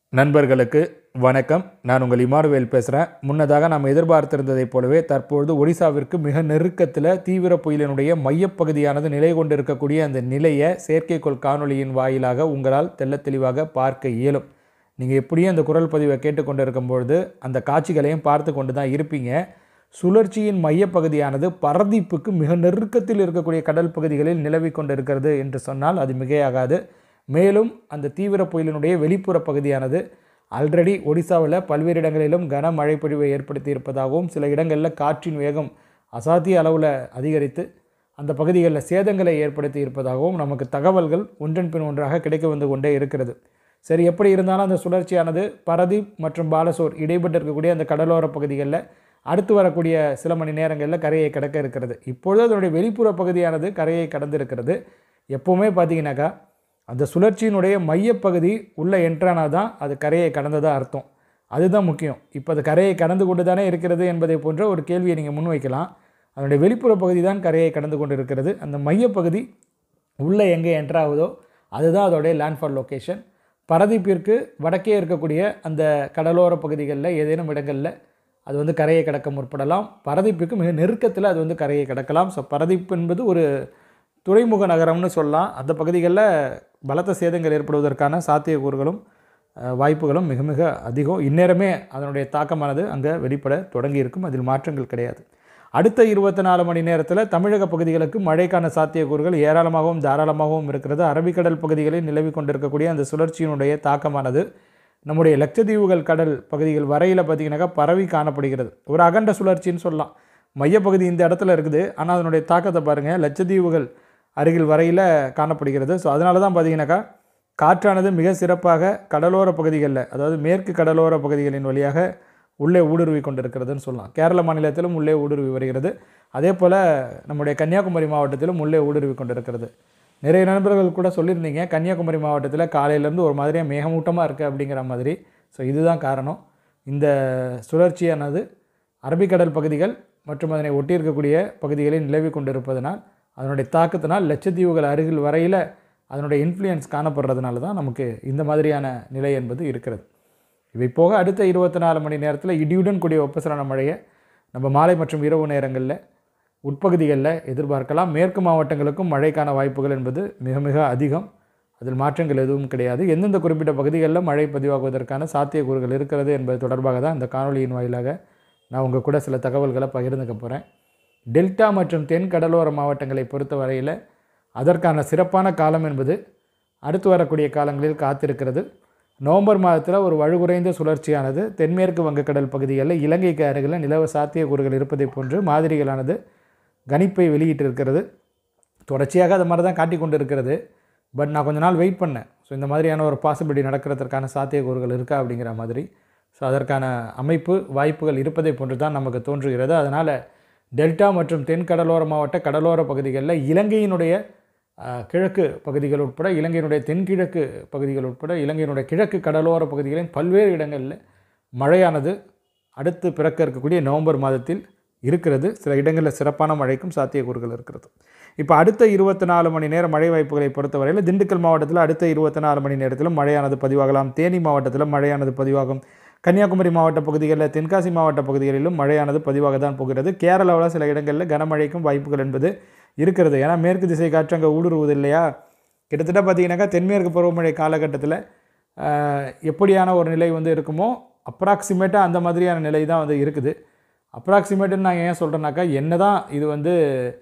நண்பர்களுக்கு வணக்கம் நான் உங்கள் இமானுவேல் பேசுகிறேன் முன்னதாக நாம் எதிர்பார்த்திருந்ததைப் போலவே தற்பொழுது ஒடிசாவிற்கு மிக நெருக்கத்தில் தீவிர புயலினுடைய மையப்பகுதியானது நிலை கொண்டிருக்கக்கூடிய அந்த நிலையை செயற்கைக்கோள் காணொளியின் வாயிலாக உங்களால் தெள்ளத் தெளிவாக பார்க்க இயலும் நீங்கள் எப்படியும் அந்த குரல் பதிவை கேட்டுக்கொண்டு இருக்கும்பொழுது அந்த காட்சிகளையும் பார்த்து கொண்டு தான் இருப்பீங்க சுழற்சியின் மையப்பகுதியானது பரதீப்புக்கு மிக நெருக்கத்தில் இருக்கக்கூடிய கடல் பகுதிகளில் நிலவி கொண்டிருக்கிறது என்று சொன்னால் அது மிகையாகாது மேலும் அந்த தீவிர புயலினுடைய வெளிப்புற பகுதியானது ஆல்ரெடி ஒடிசாவில் பல்வேறு இடங்களிலும் கனமழை பொழிவை ஏற்படுத்தி இருப்பதாகவும் சில இடங்களில் காற்றின் வேகம் அசாத்திய அளவில் அதிகரித்து அந்த பகுதிகளில் சேதங்களை ஏற்படுத்தி இருப்பதாகவும் நமக்கு தகவல்கள் ஒன்றன் பின் ஒன்றாக கிடைக்க வந்து கொண்டே இருக்கிறது சரி எப்படி இருந்தாலும் அந்த சுழற்சியானது பரதீப் மற்றும் பாலசோர் இடைப்பட்டு இருக்கக்கூடிய அந்த கடலோர பகுதிகளில் அடுத்து வரக்கூடிய சில மணி நேரங்களில் கரையை கடக்க இருக்கிறது இப்பொழுது அதனுடைய வெளிப்புற பகுதியானது கரையை கடந்திருக்கிறது எப்போவுமே பார்த்தீங்கன்னாக்கா அந்த சுழற்சியினுடைய மையப்பகுதி உள்ளே என்ட்ரானா தான் அது கரையை கடந்ததாக அர்த்தம் அதுதான் முக்கியம் இப்போ அது கரையை கடந்து கொண்டு தானே இருக்கிறது என்பதை போன்ற ஒரு கேள்வியை நீங்கள் முன்வைக்கலாம் அதனுடைய வெளிப்புற பகுதி தான் கரையை கடந்து கொண்டு இருக்கிறது அந்த மையப்பகுதி உள்ளே எங்கே என்ட்ராகுதோ அதுதான் அதோடைய லேண்ட்ஃபால் லொக்கேஷன் பரதீப்பிற்கு வடக்கே இருக்கக்கூடிய அந்த கடலோர பகுதிகளில் ஏதேனும் இடங்களில் அது வந்து கரையை கடக்க முற்படலாம் பரதீப்புக்கு மிக நெருக்கத்தில் அது வந்து கரையை கடக்கலாம் ஸோ பரதீப் என்பது ஒரு துறைமுக நகரம்னு சொல்லலாம் அந்த பகுதிகளில் பலத்த சேதங்கள் ஏற்படுவதற்கான சாத்தியக்கூறுகளும் அஹ், வாய்ப்புகளும் மிக மிக அதிகம் இந்நேரமே அதனுடைய தாக்கமானது அங்கே வெளிப்பட தொடங்கி இருக்கும் அதில் மாற்றங்கள் கிடையாது அடுத்த இருபத்தி நாலு மணி நேரத்தில் தமிழக பகுதிகளுக்கு மழைக்கான சாத்தியக்கூறுகள் ஏராளமாகவும் தாராளமாகவும் இருக்கிறது அரபிக்கடல் பகுதிகளில் நிலவி கொண்டிருக்கக்கூடிய அந்த சுழற்சியினுடைய தாக்கமானது நம்முடைய லட்சத்தீவுகள் கடல் பகுதிகள் வரையில் பார்த்திங்கனாக்கா பரவி காணப்படுகிறது ஒரு அகண்ட சுழற்சின்னு சொல்லலாம் மையப்பகுதி இந்த இடத்துல இருக்குது ஆனால் அதனுடைய தாக்கத்தை பாருங்கள் லட்சத்தீவுகள் அருகில் வரையில் காணப்படுகிறது ஸோ அதனால தான் பார்த்தீங்கன்னாக்கா காற்றானது மிக சிறப்பாக கடலோர பகுதிகளில் அதாவது மேற்கு கடலோர பகுதிகளின் வழியாக உள்ளே ஊடுருவி கொண்டிருக்கிறதுன்னு சொல்லலாம் கேரள மாநிலத்திலும் உள்ளே ஊடுருவி வருகிறது அதே போல் நம்முடைய கன்னியாகுமரி மாவட்டத்திலும் உள்ளே ஊடுருவி கொண்டிருக்கிறது நிறைய நண்பர்கள் கூட சொல்லியிருந்தீங்க கன்னியாகுமரி மாவட்டத்தில் காலையிலேருந்து ஒரு மாதிரியாக மேகமூட்டமாக இருக்குது அப்படிங்கிற மாதிரி ஸோ இதுதான் காரணம் இந்த சுழற்சியானது அரபிக்கடல் பகுதிகள் மற்றும் அதனை ஒட்டியிருக்கக்கூடிய பகுதிகளில் நிலவி கொண்டிருப்பதனால் அதனுடைய தாக்கத்தினால் லட்சத்தீவுகள் அருகில் வரையில் அதனுடைய இன்ஃப்ளூயன்ஸ் காணப்படுறதுனால தான் நமக்கு இந்த மாதிரியான நிலை என்பது இருக்கிறது இவை போக அடுத்த இருபத்தி நாலு மணி நேரத்தில் இடியுடன் கூடிய வெப்பசலன மழையை நம்ம மாலை மற்றும் இரவு நேரங்களில் உட்பகுதிகளில் எதிர்பார்க்கலாம் மேற்கு மாவட்டங்களுக்கும் மழைக்கான வாய்ப்புகள் என்பது மிக மிக அதிகம் அதில் மாற்றங்கள் எதுவும் கிடையாது எந்தெந்த குறிப்பிட்ட பகுதிகளில் மழை பதிவாகுவதற்கான சாத்தியக்கூறுகள் இருக்கிறது என்பது தொடர்பாக தான் இந்த காணொளியின் வாயிலாக நான் உங்கள் கூட சில தகவல்களை பகிர்ந்துக்க போகிறேன் டெல்டா மற்றும் தென் கடலோர மாவட்டங்களை பொறுத்த வரையில் அதற்கான சிறப்பான காலம் என்பது அடுத்து வரக்கூடிய காலங்களில் காத்திருக்கிறது நவம்பர் மாதத்தில் ஒரு வலுகுறைந்த சுழற்சியானது தென்மேற்கு வங்கக்கடல் பகுதிகளில் இலங்கைக்கு அருகில் நிலவ சாத்தியக்கூறுகள் இருப்பதை போன்று மாதிரிகளானது கணிப்பை வெளியிட்டிருக்கிறது தொடர்ச்சியாக அது மாதிரி தான் காட்டி கொண்டு இருக்கிறது பட் நான் கொஞ்ச நாள் வெயிட் பண்ணேன் ஸோ இந்த மாதிரியான ஒரு பாசிபிலிட்டி நடக்கிறதுக்கான சாத்தியக்கூறுகள் இருக்கா அப்படிங்கிற மாதிரி ஸோ அதற்கான அமைப்பு வாய்ப்புகள் இருப்பதை போன்று தான் நமக்கு தோன்றுகிறது அதனால் டெல்டா மற்றும் தென் கடலோர மாவட்ட கடலோர பகுதிகளில் இலங்கையினுடைய அஹ், கிழக்கு பகுதிகள் உட்பட இலங்கையினுடைய தென்கிழக்கு பகுதிகள் உட்பட இலங்கையினுடைய கிழக்கு கடலோர பகுதிகளின் பல்வேறு இடங்களில் மழையானது அடுத்து பிறக்க இருக்கக்கூடிய நவம்பர் மாதத்தில் இருக்கிறது சில இடங்களில் சிறப்பான மழைக்கும் சாத்தியக்கூறுகள் இருக்கிறது இப்போ அடுத்த இருபத்தி நாலு மணி நேர மழை வாய்ப்புகளை பொறுத்தவரையில் திண்டுக்கல் மாவட்டத்தில் அடுத்த இருபத்தி நாலு மணி நேரத்திலும் மழையானது பதிவாகலாம் தேனி மாவட்டத்தில் மழையானது பதிவாகும் கன்னியாகுமரி மாவட்ட பகுதிகளில் தென்காசி மாவட்ட பகுதிகளிலும் மழையானது பதிவாக தான் போகிறது கேரளாவில் சில இடங்களில் கனமழைக்கும் வாய்ப்புகள் என்பது இருக்கிறது ஏன்னா மேற்கு திசை காற்று அங்கே ஊடுருவுது இல்லையா கிட்டத்தட்ட பார்த்தீங்கன்னாக்கா தென்மேற்கு பருவமழை காலகட்டத்தில் ஆஹ், எப்படியான ஒரு நிலை வந்து இருக்குமோ அப்ராக்சிமேட்டாக அந்த மாதிரியான நிலை தான் வந்து இருக்குது அப்ராக்சிமேட்டுன்னு நான் ஏன் சொல்கிறேன்னாக்கா என்ன தான் இது வந்து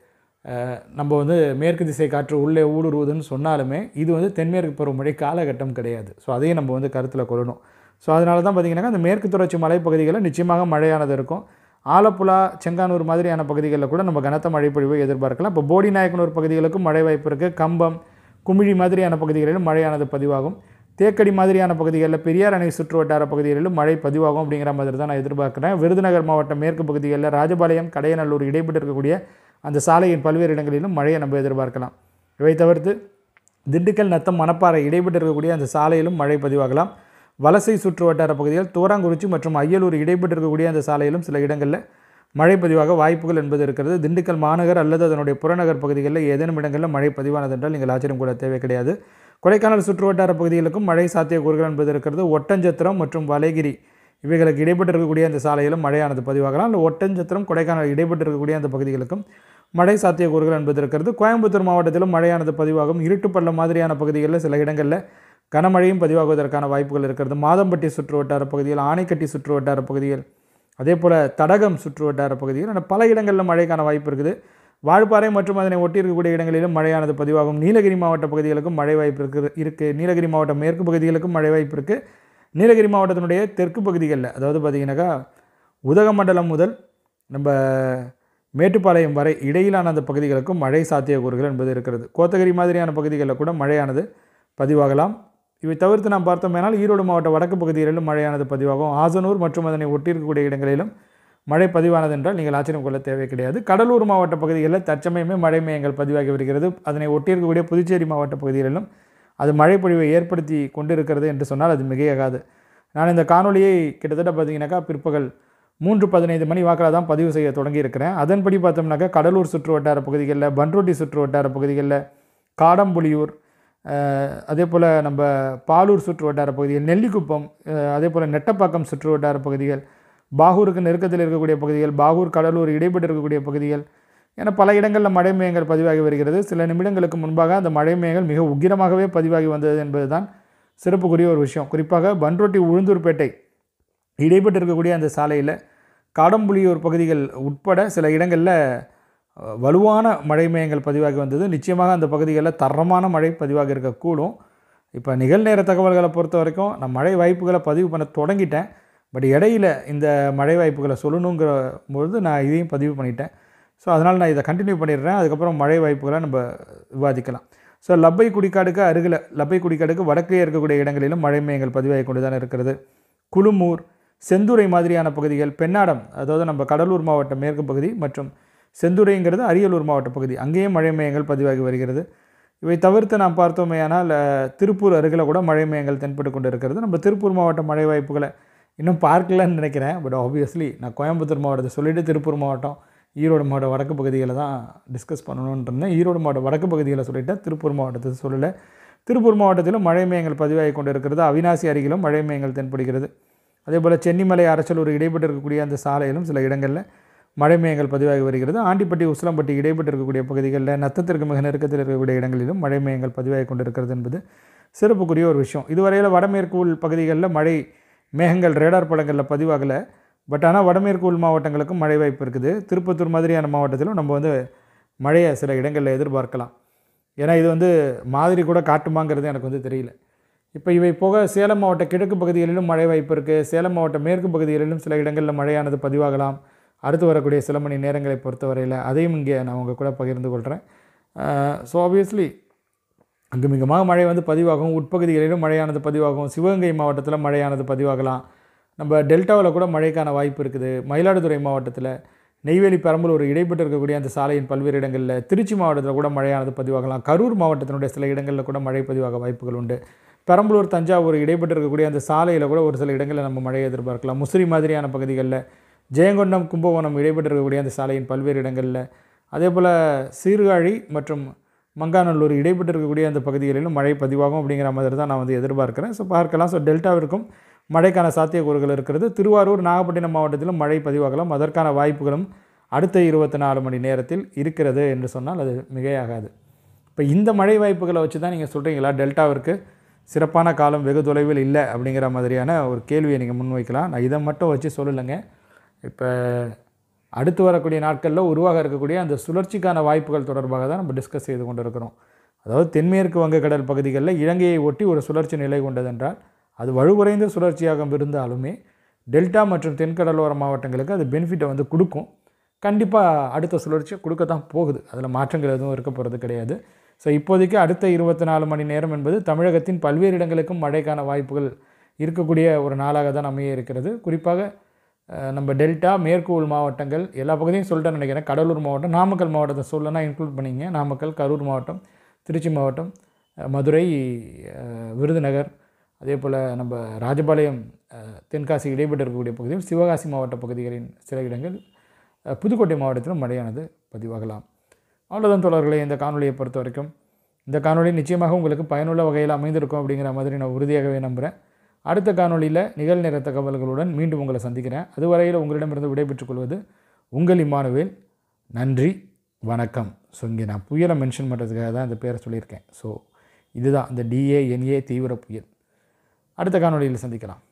ஆஹ், நம்ம வந்து மேற்கு திசை காற்று உள்ளே ஊடுருவுதுன்னு சொன்னாலுமே இது வந்து தென்மேற்கு பருவமழை காலகட்டம் கிடையாது ஸோ அதையும் நம்ம வந்து கருத்தில் கொள்ளணும் ஸோ அதனால தான் பார்த்தீங்கன்னா இந்த மேற்கு தொடர்ச்சி மலைப்பகுதிகளில் நிச்சயமாக மழையானது இருக்கும் ஆலப்புழா செங்கானூர் மாதிரியான பகுதிகளில் கூட நம்ம கனத்த மழை பொழிவை எதிர்பார்க்கலாம் இப்போ போடி நாயக்கனூர் பகுதிகளுக்கும் மழை வாய்ப்பு இருக்குது கம்பம் குமிழி மாதிரியான பகுதிகளிலும் மழையானது பதிவாகும் தேக்கடி மாதிரியான பகுதிகளில் பெரியார் அணை சுற்று வட்டார பகுதிகளிலும் மழை பதிவாகும் அப்படிங்கிற மாதிரி தான் நான் எதிர்பார்க்குறேன் விருதுநகர் மாவட்டம் மேற்கு பகுதிகளில் ராஜபாளையம் கடையநல்லூர் இடைப்பட்டு இருக்கக்கூடிய அந்த சாலையின் பல்வேறு இடங்களிலும் மழையை நம்ம எதிர்பார்க்கலாம் இவை தவிர்த்து திண்டுக்கல் நத்தம் மணப்பாறை இடைப்பட்டு இருக்கக்கூடிய அந்த சாலையிலும் மழை பதிவாகலாம் வலசை சுற்று வட்டார பகுதிகள் தூராங்குறிச்சி மற்றும் அய்யலூர் இடைப்பட்டு இருக்கக்கூடிய அந்த சாலையிலும் சில இடங்களில் மழை பதிவாக வாய்ப்புகள் என்பது இருக்கிறது திண்டுக்கல் மாநகர் அல்லது அதனுடைய புறநகர் பகுதிகளில் ஏதேனும் இடங்களில் மழை பதிவானது என்றால் நீங்கள் ஆச்சரியம் கூட தேவை கிடையாது கொடைக்கானல் சுற்றுவட்டார பகுதிகளுக்கும் மழை சாத்தியக்கூறுகள் என்பது இருக்கிறது ஒட்டஞ்சத்திரம் மற்றும் வலைகிரி இவைகளுக்கு இடைப்பட்டு இருக்கக்கூடிய அந்த சாலையிலும் மழையானது பதிவாகலாம் இல்லை ஒட்டஞ்சத்திரம் கொடைக்கானல் இடைப்பட்டு இருக்கக்கூடிய அந்த பகுதிகளுக்கும் மழை சாத்தியக்கூறுகள் என்பது இருக்கிறது கோயம்புத்தூர் மாவட்டத்திலும் மழையானது பதிவாகும் இருட்டுப்பள்ளம் மாதிரியான பகுதிகளில் சில இடங்களில் கனமழையும் பதிவாகுவதற்கான வாய்ப்புகள் இருக்கிறது மாதம்பட்டி சுற்றுவட்டார பகுதிகள் ஆனைக்கட்டி சுற்றுவட்டார பகுதிகள் அதே போல் தடகம் சுற்றுவட்டார பகுதிகள் என பல இடங்களில் மழைக்கான வாய்ப்பு இருக்குது வால்பாறை மற்றும் அதனை ஒட்டி இருக்கக்கூடிய இடங்களிலும் மழையானது பதிவாகும் நீலகிரி மாவட்ட பகுதிகளுக்கும் மழை வாய்ப்பு இருக்குது இருக்குது நீலகிரி மாவட்ட மேற்கு பகுதிகளுக்கும் மழை வாய்ப்பு இருக்குது நீலகிரி மாவட்டத்தினுடைய தெற்கு பகுதிகளில் அதாவது பார்த்திங்கனாக்கா உதகமண்டலம் முதல் நம்ம மேட்டுப்பாளையம் வரை இடையிலான அந்த பகுதிகளுக்கும் மழை சாத்தியக்கூறுகள் என்பது இருக்கிறது கோத்தகிரி மாதிரியான பகுதிகளில் கூட மழையானது பதிவாகலாம் இவை தவிர்த்து நாம் பார்த்தோமேனால் ஈரோடு மாவட்ட வடக்கு பகுதிகளிலும் மழையானது பதிவாகும் ஆசனூர் மற்றும் அதனை ஒட்டி இருக்கக்கூடிய இடங்களிலும் மழை பதிவானது என்றால் நீங்கள் ஆச்சரியம் கொள்ள தேவை கிடையாது கடலூர் மாவட்ட பகுதிகளில் தற்சமயமே மழை மையங்கள் பதிவாகி வருகிறது அதனை ஒட்டி இருக்கக்கூடிய புதுச்சேரி மாவட்ட பகுதிகளிலும் அது மழை பொழிவை ஏற்படுத்தி கொண்டிருக்கிறது என்று சொன்னால் அது மிகையாகாது நான் இந்த காணொலியை கிட்டத்தட்ட பார்த்தீங்கன்னாக்கா பிற்பகல் மூன்று பதினைந்து மணி வாக்கில் தான் பதிவு செய்ய தொடங்கியிருக்கிறேன் அதன்படி பார்த்தோம்னாக்கா கடலூர் சுற்று வட்டார பகுதிகளில் பன்ருட்டி சுற்று வட்டார பகுதிகளில் காடம்புலியூர் அஹ், அதே போல் நம்ம பாலூர் சுற்று வட்டார பகுதிகள் நெல்லிக்குப்பம் அஹ், அதே போல் நெட்டப்பாக்கம் சுற்று வட்டார பகுதிகள் பாகூருக்கு நெருக்கத்தில் இருக்கக்கூடிய பகுதிகள் பாகூர் கடலூர் இடைப்பட்டு இருக்கக்கூடிய பகுதிகள் என பல இடங்களில் மழை மேகங்கள் பதிவாகி வருகிறது சில நிமிடங்களுக்கு முன்பாக அந்த மழை மேகங்கள் மிக உக்கிரமாகவே பதிவாகி வந்தது என்பதுதான் சிறப்புக்குரிய ஒரு விஷயம் குறிப்பாக பன்ருட்டி உளுந்தூர்பேட்டை இடைப்பட்டு இருக்கக்கூடிய அந்த சாலையில் காடம்புலியூர் பகுதிகள் உட்பட சில இடங்களில் அஹ், வலுவான மழை மேகங்கள் பதிவாகி வந்தது நிச்சயமாக அந்த பகுதிகளில் தரமான மழை பதிவாகி இருக்கக்கூடும் இப்போ நிகழ்நேர தகவல்களை பொறுத்த வரைக்கும் நான் மழை வாய்ப்புகளை பதிவு பண்ண தொடங்கிட்டேன் பட் இடையில இந்த மழை வாய்ப்புகளை சொல்லணுங்கிற பொழுது நான் இதையும் பதிவு பண்ணிட்டேன் ஸோ அதனால் நான் இதை கண்டினியூ பண்ணிடுறேன் அதுக்கப்புறம் மழை வாய்ப்புகளை நம்ம விவாதிக்கலாம் ஸோ லப்பை குடிக்காடுக்கு அருகில் லப்பை குடிக்காடுக்கு வடக்கே இருக்கக்கூடிய இடங்களிலும் மழை மேகங்கள் பதிவாகி கொண்டு தான் இருக்கிறது குழுமூர் செந்துறை மாதிரியான பகுதிகள் பெண்ணாடம் அதாவது நம்ம கடலூர் மாவட்ட மேற்கு பகுதி மற்றும் செந்துறைங்கிறது அரியலூர் மாவட்ட பகுதி அங்கேயும் மழை மேகங்கள் பதிவாகி வருகிறது இவை தவிர்த்து நாம் பார்த்தோமேயானால் அஹ், திருப்பூர் அருகில் கூட மழை மேகங்கள் தென்பட்டு கொண்டு இருக்கிறது நம்ம திருப்பூர் மாவட்ட மழை வாய்ப்புகளை இன்னும் பார்க்கலன்னு நினைக்கிறேன் பட் ஆப்வியஸ்லி நான் கோயம்புத்தூர் மாவட்டத்தை சொல்லிவிட்டு திருப்பூர் மாவட்டம் ஈரோடு மாவட்ட வடக்கு பகுதிகளை தான் டிஸ்கஸ் பண்ணணும்னு இருந்தேன் ஈரோடு மாவட்ட வடக்கு பகுதிகளை சொல்லிட்டேன் திருப்பூர் மாவட்டத்தை சொல்லலை திருப்பூர் மாவட்டத்திலும் மழை மேகங்கள் பதிவாகி கொண்டு இருக்கிறது அவினாசி அருகிலும் மழை மேகங்கள் தென்படுகிறது அதே போல் சென்னிமலை அரசலூர் இடைப்பட்டு இருக்கக்கூடிய அந்த சாலையிலும் சில இடங்களில் மழை மேகங்கள் பதிவாகி வருகிறது ஆண்டிப்பட்டி உசிலம்பட்டி இடைப்பட்டு இருக்கக்கூடிய பகுதிகளில் நத்தத்திற்கு மிக நெருக்கத்தில் இருக்கக்கூடிய இடங்களிலும் மழை மேகங்கள் பதிவாகி கொண்டிருக்கிறது என்பது சிறப்புக்குரிய ஒரு விஷயம் இதுவரையில் வடமேற்கு உள் பகுதிகளில் மழை மேகங்கள் ரேடார் படங்களில் பதிவாகலை பட் ஆனால் வடமேற்கு உள் மாவட்டங்களுக்கும் மழை வாய்ப்பு இருக்குது திருப்பத்தூர் மாதிரியான மாவட்டத்திலும் நம்ம வந்து மழையை சில இடங்களில் எதிர்பார்க்கலாம் ஏன்னா இது வந்து மாதிரி கூட காட்டுமாங்கிறது எனக்கு வந்து தெரியல இப்போ இவை போக சேலம் மாவட்ட கிழக்கு பகுதிகளிலும் மழை வாய்ப்பு இருக்குது சேலம் மாவட்ட மேற்கு பகுதிகளிலும் சில இடங்களில் மழையானது பதிவாகலாம் அடுத்து வரக்கூடிய சில மணி நேரங்களை பொறுத்தவரையில் அதையும் இங்கே நான் உங்கள் கூட பகிர்ந்து கொள்கிறேன் ஸோ ஆப்வியஸ்லி அங்குமிகமாக மழை வந்து பதிவாகும் உட்பகுதிகளிலும் மழையானது பதிவாகும் சிவகங்கை மாவட்டத்தில் மழையானது பதிவாகலாம் நம்ம டெல்டாவில் கூட மழைக்கான வாய்ப்பு இருக்குது மயிலாடுதுறை மாவட்டத்தில் நெய்வேலி பெரம்பலூர் இடைப்பட்டு இருக்கக்கூடிய அந்த சாலையின் பல்வேறு இடங்களில் திருச்சி மாவட்டத்தில் கூட மழையானது பதிவாகலாம் கரூர் மாவட்டத்தினுடைய சில இடங்களில் கூட மழை பதிவாக வாய்ப்புகள் உண்டு பெரம்பலூர் தஞ்சாவூர் இடைப்பட்டு இருக்கக்கூடிய அந்த சாலையில் கூட ஒரு சில இடங்களில் நம்ம மழையை எதிர்பார்க்கலாம் முசிறி மாதிரியான பகுதிகளில் ஜெயங்கொண்டம் கும்பகோணம் இடைப்பட்டு இருக்கக்கூடிய அந்த சாலையின் பல்வேறு இடங்களில் அதே போல் சீர்காழி மற்றும் மங்காநல்லூர் இடைப்பட்டு இருக்கக்கூடிய அந்த பகுதிகளிலும் மழை பதிவாகும் அப்படிங்கிற மாதிரி தான் நான் வந்து எதிர்பார்க்கிறேன் ஸோ பார்க்கலாம் ஸோ டெல்டாவிற்கும் மழைக்கான சாத்தியக்கூறுகள் இருக்கிறது திருவாரூர் நாகப்பட்டினம் மாவட்டத்திலும் மழை பதிவாகலாம் அதற்கான வாய்ப்புகளும் அடுத்த இருபத்தி நாலு மணி நேரத்தில் இருக்கிறது என்று சொன்னால் அது மிகையாகாது இப்போ இந்த மழை வாய்ப்புகளை வச்சு தான் நீங்கள் சொல்கிறீங்களா டெல்டாவிற்கு சிறப்பான காலம் வெகு தொலைவில் இல்லை அப்படிங்கிற மாதிரியான ஒரு கேள்வியை நீங்கள் முன்வைக்கலாம் நான் இதை மட்டும் வச்சு சொல்லலைங்க இப்போ அடுத்து வரக்கூடிய நாட்களில் உருவாக இருக்கக்கூடிய அந்த சுழற்சிக்கான வாய்ப்புகள் தொடர்பாக தான் நம்ம டிஸ்கஸ் செய்து கொண்டு இருக்கிறோம் அதாவது தென்மேற்கு வங்கக்கடல் பகுதிகளில் இலங்கையை ஒட்டி ஒரு சுழற்சி நிலை கொண்டதென்றால் அது வலுகுறைந்த சுழற்சியாக இருந்தாலுமே டெல்டா மற்றும் தென்கடலோர மாவட்டங்களுக்கு அது பெனிஃபிட்டை வந்து கொடுக்கும் கண்டிப்பாக அடுத்த சுழற்சி கொடுக்க தான் போகுது அதில் மாற்றங்கள் எதுவும் இருக்க போகிறது கிடையாது ஸோ இப்போதைக்கு அடுத்த இருபத்தி நாலு மணி நேரம் என்பது தமிழகத்தின் பல்வேறு இடங்களுக்கும் மழைக்கான வாய்ப்புகள் இருக்கக்கூடிய ஒரு நாளாக தான் அமைய இருக்கிறது குறிப்பாக அஹ், நம்ம டெல்டா மேற்கு உள் மாவட்டங்கள் எல்லா பகுதியும் சொல்லிட்டேன்னு நினைக்கிறேன் கடலூர் மாவட்டம் நாமக்கல் மாவட்டத்தை சொல்லனா இன்க்ளூட் பண்ணிங்க நாமக்கல் கரூர் மாவட்டம் திருச்சி மாவட்டம் அஹ், மதுரை அஹ், விருதுநகர் அதே போல் நம்ம ராஜபாளையம் அஹ், தென்காசி இடைப்பட்டு இருக்கக்கூடிய பகுதியில் சிவகாசி மாவட்ட பகுதிகளின் சில இடங்கள் அஹ், புதுக்கோட்டை மாவட்டத்திலும் மழையானது பதிவாகலாம் அவ்வளோதான் தோழர்களே இந்த காணொலியை பொறுத்த வரைக்கும் இந்த காணொளி நிச்சயமாக உங்களுக்கு பயனுள்ள வகையில் அமைந்திருக்கும் அப்படிங்கிற மாதிரி நான் உறுதியாகவே நம்புகிறேன் அடுத்த காணொளியில் நிகழ்நேர தகவல்களுடன் மீண்டும் உங்களை சந்திக்கிறேன் அதுவரையில் உங்களிடமிருந்து விடைபெற்றுக் கொள்வது உங்கள் இமானுவேல் நன்றி வணக்கம் ஸோ இங்கே நான் புயலை மென்ஷன் பண்ணுறதுக்காக தான் இந்த பேரை சொல்லியிருக்கேன் ஸோ இதுதான் இந்த டிஏஎன்ஏ தீவிர புயல் அடுத்த காணொளியில் சந்திக்கலாம்